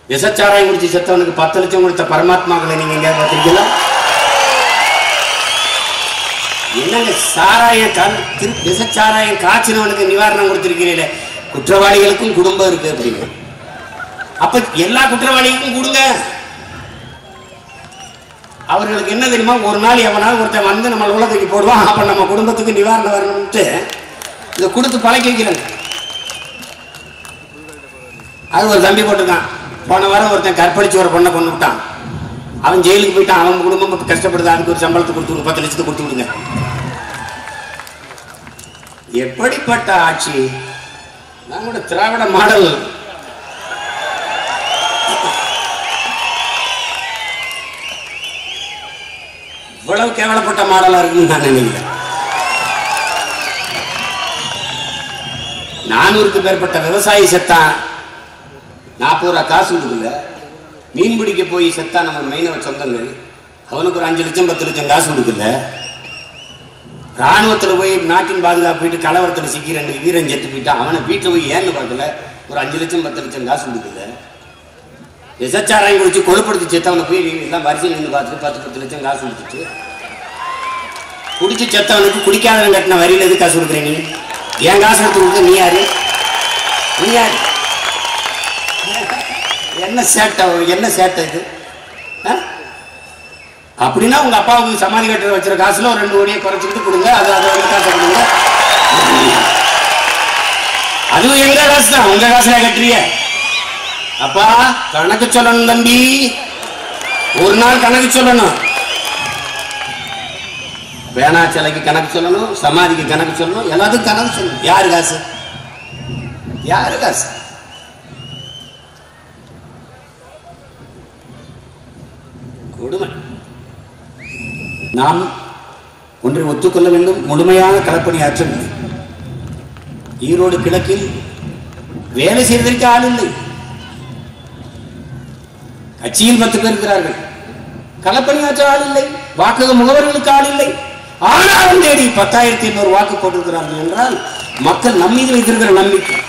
விசச்சாராயம் குடிச்சு செத்தவனுக்கு பத்து லட்சம் கொடுத்த பரமாத்மாக்களை நீங்க எங்க பார்த்திருக்கீங்களா என்னங்க சாராயம் கல் திரு- விசச்சாராயம் காய்ச்சினவனுக்கு நிவாரணம் கொடுத்திருக்கிறீங்களே குற்றவாளிகளுக்கும் குடும்பம் இருக்கு அப்படின்னு அப்ப எல்லா குற்றவாளிகளுக்கும் கொடுங்க அவர்களுக்கு என்ன தெரியுமா ஒரு நாள் எவனாவது ஒருத்தன் வந்து நம்ம உலகத்துக்கு போடுவான் அப்ப நம்ம குடும்பத்துக்கு நிவாரணம் வரணும்ட்டு இதை கொடுத்து பழக்கி வைக்கிறாங்க அது ஒரு தம்பி போட்டிருக்கான் போன வாரம் ஒருத்தன் கற்பழிச்சு ஒரு பொண்ணை கொண்டு விட்டான் அவன் ஜெயிலுக்கு போயிட்டான் அவன் குடும்பம் இப்ப கஷ்டப்படுது அதுக்கு ஒரு சம்பளத்தை கொடுத்து விடுங்க பத்து லட்சத்தை கொடுத்து விடுங்க எப்படிப்பட்ட ஆட்சி நம்மளோட திராவிட மாடல் இவ்வளவு கேவலப்பட்ட மாடலா இருக்குன்னு நான் நினைக்கிறேன் நானூறுக்கு மேற்பட்ட விவசாயி செத்தான் நாற்பது ரூபா காசு கொடுக்கல மீன் பிடிக்க போய் செத்தா நம்ம மீனவ சொந்தங்கள் அவனுக்கு ஒரு அஞ்சு லட்சம் பத்து லட்சம் காசு கொடுக்கல ராணுவத்தில் போய் நாட்டின் பாதுகாப்பு போயிட்டு கலவரத்தில் சிக்கி ரெண்டு வீரன் செத்து போயிட்டான் அவனை வீட்டில் போய் ஏன்னு பார்க்கல ஒரு அஞ்சு லட்சம் பத்து லட்சம் காசு கொடுக்கல விசச்சாராயம் குடிச்சு கொழுப்படுத்தி செத்தவனை போய் எல்லாம் வரிசையில் நின்று பார்த்துட்டு பத்து பத்து லட்சம் காசு கொடுத்துட்டு குடிச்சு செத்தவனுக்கு குடிக்காதவன் கட்டின வரியில எது காசு கொடுக்குற நீ என் காசு எடுத்து கொடுக்க நீ யாரு நீ யாரு என்ன சேட்டை என்ன சேட்டை இது ஆ? அப்படின்னா உங்க அப்பாவுக்கு சமாதி கட்டுற வச்சிருக்க காசுல ஒரு ரெண்டு கோடியை குறைச்சிக்கிட்டு கொடுங்க அது அதை வந்து காசை கொடுங்க அதுவும் எங்க காசு தான் உங்க காசுல கட்டுறிய அப்பா கணக்கு சொல்லணும் தம்பி ஒரு நாள் கணக்கு சொல்லணும் வேணா சிலைக்கு கணக்கு சொல்லணும் சமாதிக்கு கணக்கு சொல்லணும் எல்லாத்துக்கும் கணக்கு சொல்லணும் யாரு காசு யாரு காசு கொடுமை நாம் ஒன்றை ஒத்துக்கொள்ள வேண்டும் முழுமையான களப்பணி ஆற்றவில்லை ஈரோடு கிழக்கில் வேலை செய்வதற்கு ஆள் இல்லை கட்சியில் பத்து பேர் இருக்கிறார்கள் களப்பணியாற்ற ஆள் இல்லை வாக்குக முகவர்களுக்கு ஆள் இல்லை ஆனாலும் தேடி பத்தாயிரத்தி எண்ணூறு வாக்கு போட்டிருக்கிறார்கள் என்றால் மக்கள் நம் மீது வைத்திருக்கிற நம்பிக்கை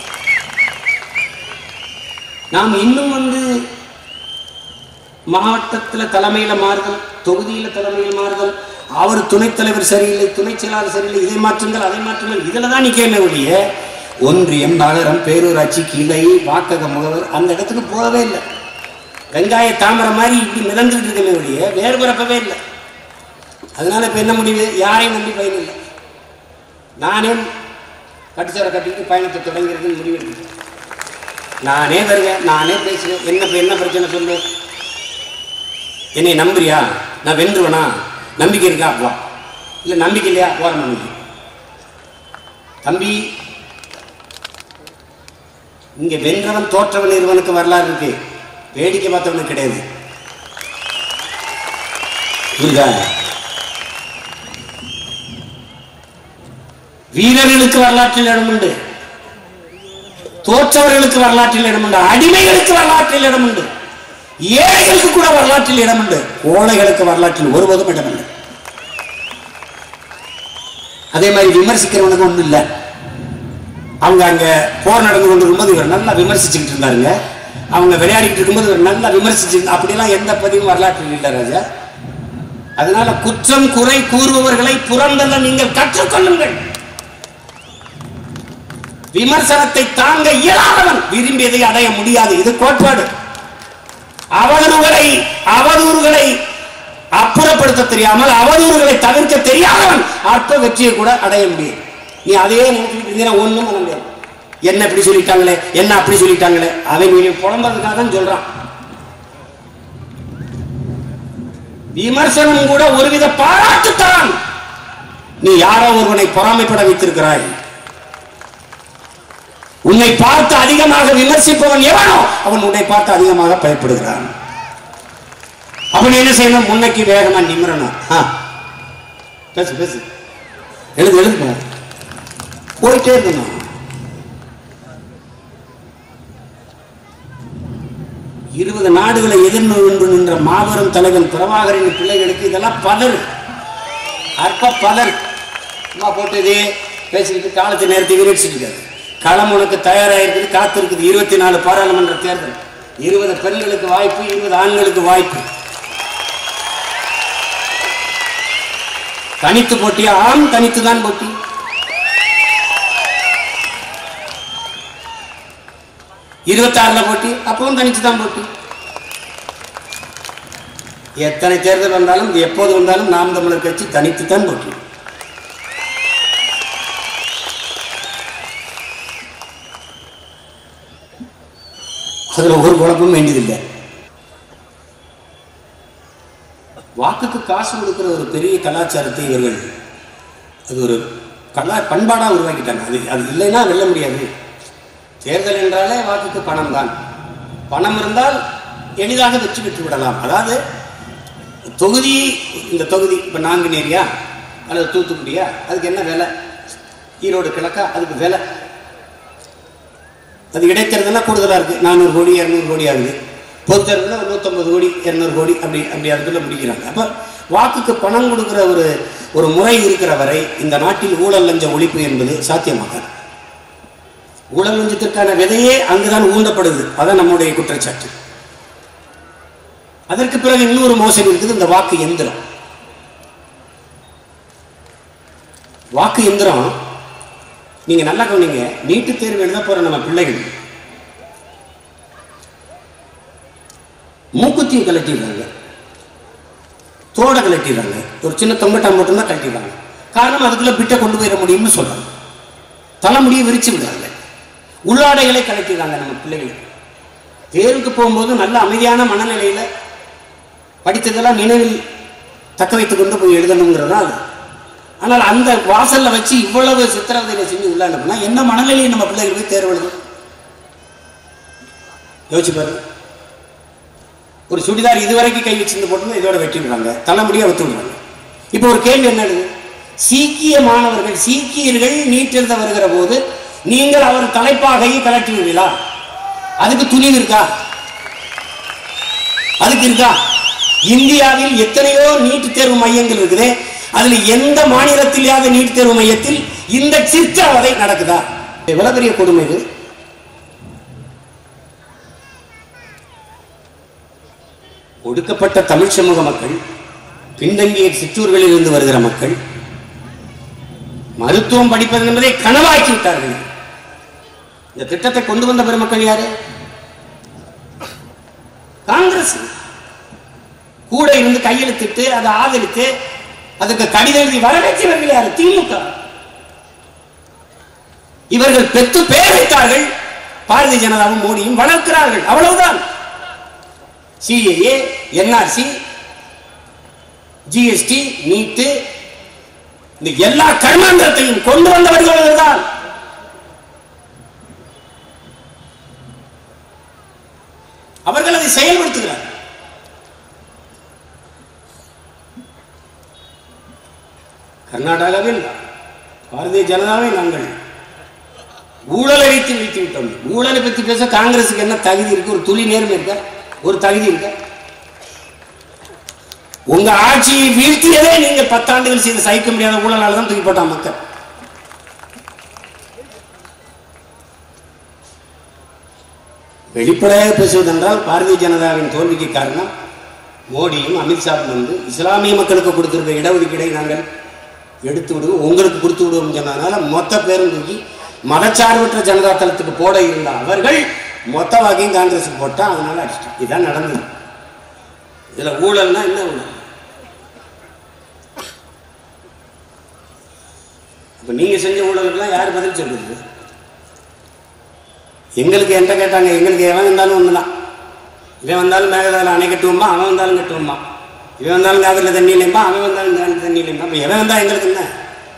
நாம் இன்னும் வந்து மாவட்டத்தில் தலைமையில மாறுதல் தொகுதியில தலைமையில் மாறுதல் அவர் துணைத் தலைவர் சரியில்லை துணை செயலாளர் சரியில்லை இதை மாற்றுங்கள் அதை மாற்றுங்கள் இதுல தான் நிக்கமே ஒழிய ஒன்றியம் நகரம் பேரூராட்சி கிளை வாக்கக முகவர் அந்த இடத்துக்கு போகவே இல்லை வெங்காய தாமரை மாதிரி இப்படி மிதந்துட்டு இருக்கமே ஒழிய வேறு பிறப்பவே இல்லை அதனால இப்ப என்ன முடிவு யாரையும் நம்பி பயன் இல்லை நானே கட்டுச்சோரை கட்டிட்டு பயணத்தை தொடங்கிறதுன்னு முடிவு எடுத்துட்டேன் நானே வருவேன் நானே பேசுவேன் என்ன இப்ப என்ன பிரச்சனை சொல்லு என்னை நம்புறியா நான் வென்றுவனா நம்பிக்கை இருக்கா வா இல்லை நம்பிக்கை இல்லையா போற நம்பிக்கை தம்பி இங்க வென்றவன் தோற்றவன் இருவனுக்கு வரலாறு இருக்கு வேடிக்கை பார்த்தவனுக்கு கிடையாது புரியுதா வீரர்களுக்கு வரலாற்றில் இடம் உண்டு தோற்றவர்களுக்கு வரலாற்றில் இடம் உண்டு அடிமைகளுக்கு வரலாற்றில் இடம் உண்டு ஏழைகளுக்கு கூட வரலாற்றில் இடம் உண்டு கோழைகளுக்கு வரலாற்றில் ஒருபோதும் இடமில்லை அதே மாதிரி விமர்சிக்கிறவனுக்கு ஒண்ணும் இல்லை அவங்க அங்க போர் நடந்து கொண்டு இருக்கும்போது இவர் நல்லா விமர்சிச்சுக்கிட்டு இருந்தாருங்க அவங்க விளையாடிட்டு இருக்கும்போது இவர் நல்லா விமர்சிச்சு அப்படிலாம் எந்த பதிவும் வரலாற்றில் இல்லை ராஜா அதனால குற்றம் குறை கூறுபவர்களை புறந்தல்ல நீங்கள் கற்றுக்கொள்ளுங்கள் விமர்சனத்தை தாங்க இயலாதவன் விரும்பியதை அடைய முடியாது இது கோட்பாடு அவதூறுகளை அவதூறுகளை அப்புறப்படுத்த தெரியாமல் அவதூறுகளை தவிர்க்க தெரியாதவன் அற்ப வெற்றியை கூட அடைய முடியும் நீ அதையே நினைச்சுக்கிட்டு இருந்தீங்கன்னா ஒண்ணும் பண்ண முடியாது என்ன இப்படி சொல்லிட்டாங்களே என்ன அப்படி சொல்லிட்டாங்களே அவன் நீ புலம்புறதுக்காக தான் சொல்றான் விமர்சனம் கூட ஒருவித பாராட்டுத்தான் நீ யாரோ ஒருவனை பொறாமைப்பட வைத்திருக்கிறாய் உன்னை பார்த்து அதிகமாக விமர்சிப்பவன் எவனோ அவன் உன்னை பார்த்து அதிகமாக பயப்படுகிறான் அவன் என்ன செய்யணும் முன்னைக்கு வேகமா நிமிரணும் ஆ. பேசு பேசு எழுது எழுது போயிட்டே இருக்கணும் இருபது நாடுகளை எதிர்நோன்று நின்ற மாபெரும் தலைவன் பிரபாகரின் பிள்ளைகளுக்கு இதெல்லாம் பலர் அற்ப பலர் சும்மா போட்டது பேசிக்கிட்டு காலத்தை நேரத்தை வீரடிச்சிட்டு இருக்காரு களம் உனக்கு தயாராக இருக்குது காத்திருக்குது இருபத்தி நாலு பாராளுமன்ற தேர்தல் இருபது பெண்களுக்கு வாய்ப்பு இருபது ஆண்களுக்கு வாய்ப்பு தனித்து போட்டியா ஆம் தனித்து தான் போட்டி இருபத்தாறுல போட்டி அப்பவும் தனித்து தான் போட்டி எத்தனை தேர்தல் வந்தாலும் எப்போது வந்தாலும் நாம் தமிழர் கட்சி தனித்து தான் போட்டி அதுல ஒரு குழப்பமும் வேண்டியதில்லை வாக்குக்கு காசு கொடுக்கிற ஒரு பெரிய கலாச்சாரத்தை இவர்கள் அது ஒரு கலா பண்பாடாக உருவாக்கிட்டாங்க அது அது இல்லைன்னா வெல்ல முடியாது தேர்தல் என்றாலே வாக்குக்கு பணம் தான் பணம் இருந்தால் எளிதாக வெற்றி பெற்று விடலாம் அதாவது தொகுதி இந்த தொகுதி இப்போ நாங்குநேரியா அல்லது தூத்துக்குடியா அதுக்கு என்ன விலை ஈரோடு கிழக்கா அதுக்கு விலை அது இடைத்தேர்தலாக கூடுதலாக இருக்குது நானூறு கோடி இரநூறு கோடி ஆகுது பொது தேர்தலில் ஒரு நூற்றம்பது கோடி இரநூறு கோடி அப்படி அப்படி அதுக்குள்ள முடிக்கிறாங்க அப்போ வாக்குக்கு பணம் கொடுக்குற ஒரு ஒரு முறை இருக்கிற வரை இந்த நாட்டில் ஊழல் லஞ்ச ஒழிப்பு என்பது சாத்தியமாகாது ஊழல் லஞ்சத்திற்கான விதையே அங்குதான் ஊண்டப்படுது அதான் நம்முடைய குற்றச்சாட்டு அதற்கு பிறகு இன்னொரு மோசடி இருக்குது இந்த வாக்கு எந்திரம் வாக்கு எந்திரம் நீங்க நல்லா கவனிங்க நீட்டு தேர்வு எழுத போற நம்ம பிள்ளைகள் மூக்குத்தியும் கலட்டிடுறாங்க தோட கலட்டிடுறாங்க ஒரு சின்ன தொங்கட்டாம் மட்டும்தான் கலட்டிடுறாங்க காரணம் அதுக்குள்ள பிட்டை கொண்டு போயிட முடியும்னு சொல்றாங்க தலைமுடியை விரிச்சு விடுறாங்க உள்ளாடைகளை கலட்டிடுறாங்க நம்ம பிள்ளைகளுக்கு தேர்வுக்கு போகும்போது நல்ல அமைதியான மனநிலையில படித்ததெல்லாம் நினைவில் தக்க வைத்துக் கொண்டு போய் எழுதணுங்கிறதுனால ஆனால் அந்த வாசல்ல வச்சு இவ்வளவு சித்திரவதையில செஞ்சு உள்ள அனுப்புனா என்ன மனநிலையை நம்ம பிள்ளைகள் போய் தேர்வு எழுதும் யோசிச்சு பாருங்க ஒரு சுடிதார் இதுவரைக்கும் கை வச்சிருந்து போட்டு இதோட வெட்டி விடுறாங்க தலைமுடியா ஒத்து விடுறாங்க இப்போ ஒரு கேள்வி என்ன எழுது சீக்கிய மாணவர்கள் சீக்கியர்கள் நீட் எழுத வருகிற போது நீங்கள் அவர் தலைப்பாகையை கலட்டுவீர்களா அதுக்கு துணிவு இருக்கா அதுக்கு இருக்கா இந்தியாவில் எத்தனையோ நீட் தேர்வு மையங்கள் இருக்குது அதுல எந்த மாநிலத்திலேயாவது நீட் தேர்வு மையத்தில் இந்த சித்திரவதை நடக்குதா எவ்வளவு பெரிய கொடுமை இது ஒடுக்கப்பட்ட தமிழ் சமூக மக்கள் பின்தங்கிய சிற்றூர்களில் இருந்து வருகிற மக்கள் மருத்துவம் படிப்பது என்பதை கனவாக்கி விட்டார்கள் இந்த திட்டத்தை கொண்டு வந்த பெருமக்கள் யாரு காங்கிரஸ் கூட இருந்து கையெழுத்திட்டு அதை ஆதரித்து அதுக்கு கடிதம் எழுதி வரவேற்றவர்கள் யாரு திமுக இவர்கள் பெற்று பேர் வைத்தார்கள் பாரதிய ஜனதாவும் மோடியும் வளர்க்கிறார்கள் அவ்வளவுதான் சிஏஏ என்ஆர்சி ஜிஎஸ்டி நீட்டு இந்த எல்லா கர்மாந்திரத்தையும் கொண்டு வந்தவர்கள் தான் அவர்கள் அதை செயல்படுத்துகிறார் கர்நாடகாவில் பாரதிய ஜனதாவை நாங்கள் ஊழலை வைத்து வீழ்த்தி விட்டோம் ஊழலை பத்தி பேச காங்கிரசுக்கு என்ன தகுதி இருக்கு ஒரு துளி நேர்மை இருக்க ஒரு தகுதி இருக்க உங்க ஆட்சியை வீழ்த்தியதே நீங்க பத்தாண்டுகள் செய்து சகிக்க முடியாத ஊழலால தான் தூக்கி போட்டான் மக்கள் வெளிப்படையாக பேசுவதென்றால் பாரதிய ஜனதாவின் தோல்விக்கு காரணம் மோடியும் அமித்ஷாவும் வந்து இஸ்லாமிய மக்களுக்கு கொடுத்திருக்க இடஒதுக்கீடை நாங்கள் எடுத்து விடுவோம் உங்களுக்கு கொடுத்து விடுவோம் சொன்னதுனால மொத்த பேரும் தூக்கி மதச்சார்பற்ற ஜனதா தளத்துக்கு போட இருந்த அவர்கள் மொத்த வகையும் காங்கிரஸுக்கு போட்டா அதனால அடிச்சிட்டோம் இதுதான் நடந்தது இதுல ஊழல்னா என்ன ஊழல் இப்ப நீங்க செஞ்ச ஊழலுக்குலாம் யார் பதில் சொல்றது எங்களுக்கு என்கிட்ட கேட்டாங்க எங்களுக்கு எவன் வந்தாலும் ஒண்ணுதான் இவன் வந்தாலும் மேகதால அணை கட்டுவோமா அவன் வந்தாலும் கட்டுவோமா இவன் வந்தாலும் காவிரியில் தண்ணி இல்லையம்பா அவன் வந்தாலும் காவிரி தண்ணி இல்லையம்பா அப்ப எவன் வந்தா எங்களுக்கு என்ன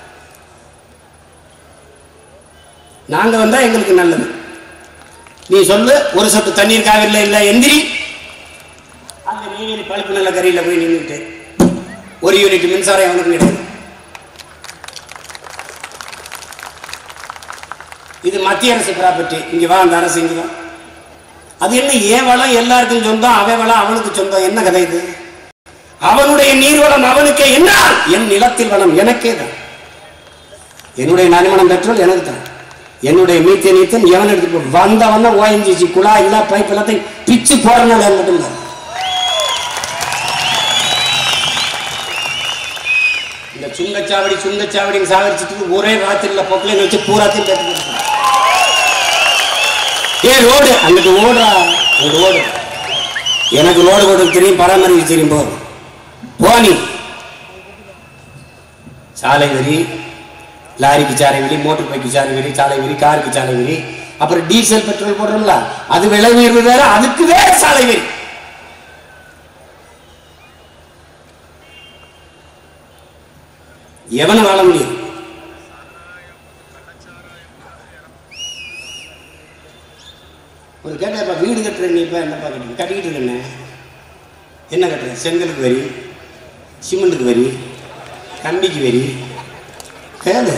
நாங்க வந்தா எங்களுக்கு நல்லது நீ சொல்லு ஒரு சொட்டு தண்ணீர் காவிரியில் இல்லை எந்திரி அந்த நீர் பழுப்பு நல்ல கரையில் போய் நின்றுட்டு ஒரு யூனிட் மின்சாரம் எவனுக்கு கிடையாது இது மத்திய அரசு ப்ராப்பர்ட்டி இங்க வா அந்த அரசு இங்க வா அது என்ன ஏன் வளம் எல்லாருக்கும் சொந்தம் அவன் வளம் அவனுக்கு சொந்தம் என்ன கதை இது அவனுடைய நீர்வளம் அவனுக்கே என்ன என் நிலத்தில் வளம் எனக்கே தான் என்னுடைய நறுமணம் பெட்ரோல் எனக்கு தான் என்னுடைய மீத்தே நீத்தன் எவன் எடுத்து போ வந்தவன ஓஎன்ஜிசி குழாய் இல்ல பைப் எல்லாத்தையும் பிச்சு போறனால மட்டும் தான் இந்த சுங்கச்சாவடி சுங்கச்சாவடின்னு சாகரிச்சுட்டு ஒரே ராத்திரில பொக்கலைன்னு வச்சு பூராத்தையும் பேட்டு ஏ ரோடு அங்கிட்டு ஓடுறா அங்கிட்டு ஓடு எனக்கு ரோடு கொடுக்க தெரியும் பராமரிக்க தெரியும் போ போனி சாலை வரி லாரிக்கு சாலை வரி மோட்டர் பைக்கு சாலை வரி சாலை வரி காருக்கு சாலை வரி அப்புறம் டீசல் பெட்ரோல் போடுறோம்ல அது விலை உயர்வு வேற அதுக்கு வேற சாலை வரி எவனும் வாழ முடியும் ஒரு கேட்டப்பா வீடு கட்டுற நீ இப்போ என்னப்பா கட்டி கட்டிக்கிட்டு இருக்கேன்னு என்ன கட்டுற செங்கலுக்கு வரி சிமெண்ட்டுக்கு வரி கம்பிக்கு வரி கேளு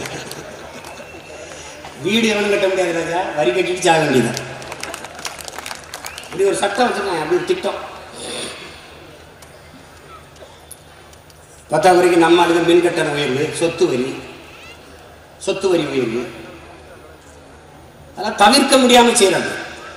வீடு எவனும் கட்ட முடியாது ராஜா வரி கட்டிட்டு சாக வேண்டியதான் இப்படி ஒரு சட்டம் வச்சுருக்காங்க அப்படி ஒரு திட்டம் பத்தாம் வரைக்கும் நம்ம ஆளுங்க மின் கட்டண உயர்வு சொத்து வரி சொத்து வரி உயர்வு அதெல்லாம் தவிர்க்க முடியாம செய்யறது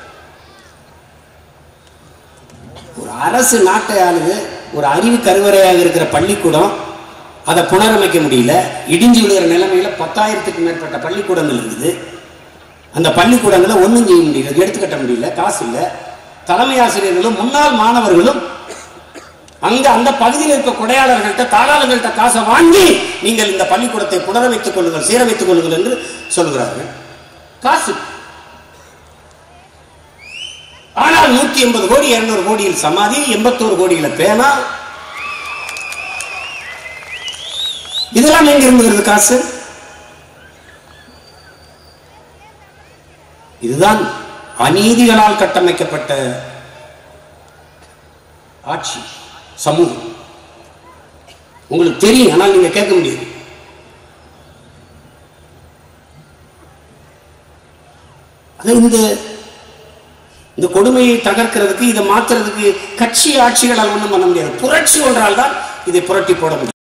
ஒரு அரசு நாட்டை ஆளுது ஒரு அறிவு கருவறையாக இருக்கிற பள்ளிக்கூடம் அதை புனரமைக்க முடியல இடிஞ்சு விழுகிற நிலைமையில பத்தாயிரத்துக்கு மேற்பட்ட பள்ளிக்கூடங்கள் இருக்குது அந்த பள்ளிக்கூடங்களை ஒன்றும் செய்ய முடியல எடுத்து கட்ட முடியல காசு இல்லை தலைமை ஆசிரியர்களும் முன்னாள் மாணவர்களும் அங்க அந்த பகுதியில் இருக்க கொடையாளர்கள்ட்ட தாளாளர்கள்ட்ட காசை வாங்கி நீங்கள் இந்த பள்ளிக்கூடத்தை புனரமைத்துக் கொள்ளுங்கள் சீரமைத்துக் கொள்ளுங்கள் என்று சொல்கிறார்கள் காசு ஆனால் நூத்தி எண்பது கோடி இருநூறு கோடியில் சமாதி எண்பத்தோரு கோடியில பேனா இதெல்லாம் எங்க இருந்து வருது காசு இதுதான் அநீதிகளால் கட்டமைக்கப்பட்ட ஆட்சி சமூகம் உங்களுக்கு தெரியும் ஆனால் நீங்க கேட்க முடியாது அது இந்த இந்த கொடுமையை தகர்க்கிறதுக்கு இதை மாத்துறதுக்கு கட்சி ஆட்சிகளால் ஒன்றும் பண்ண முடியாது புரட்சி ஒன்றால் தான் இதை புரட்டி போட முடியும்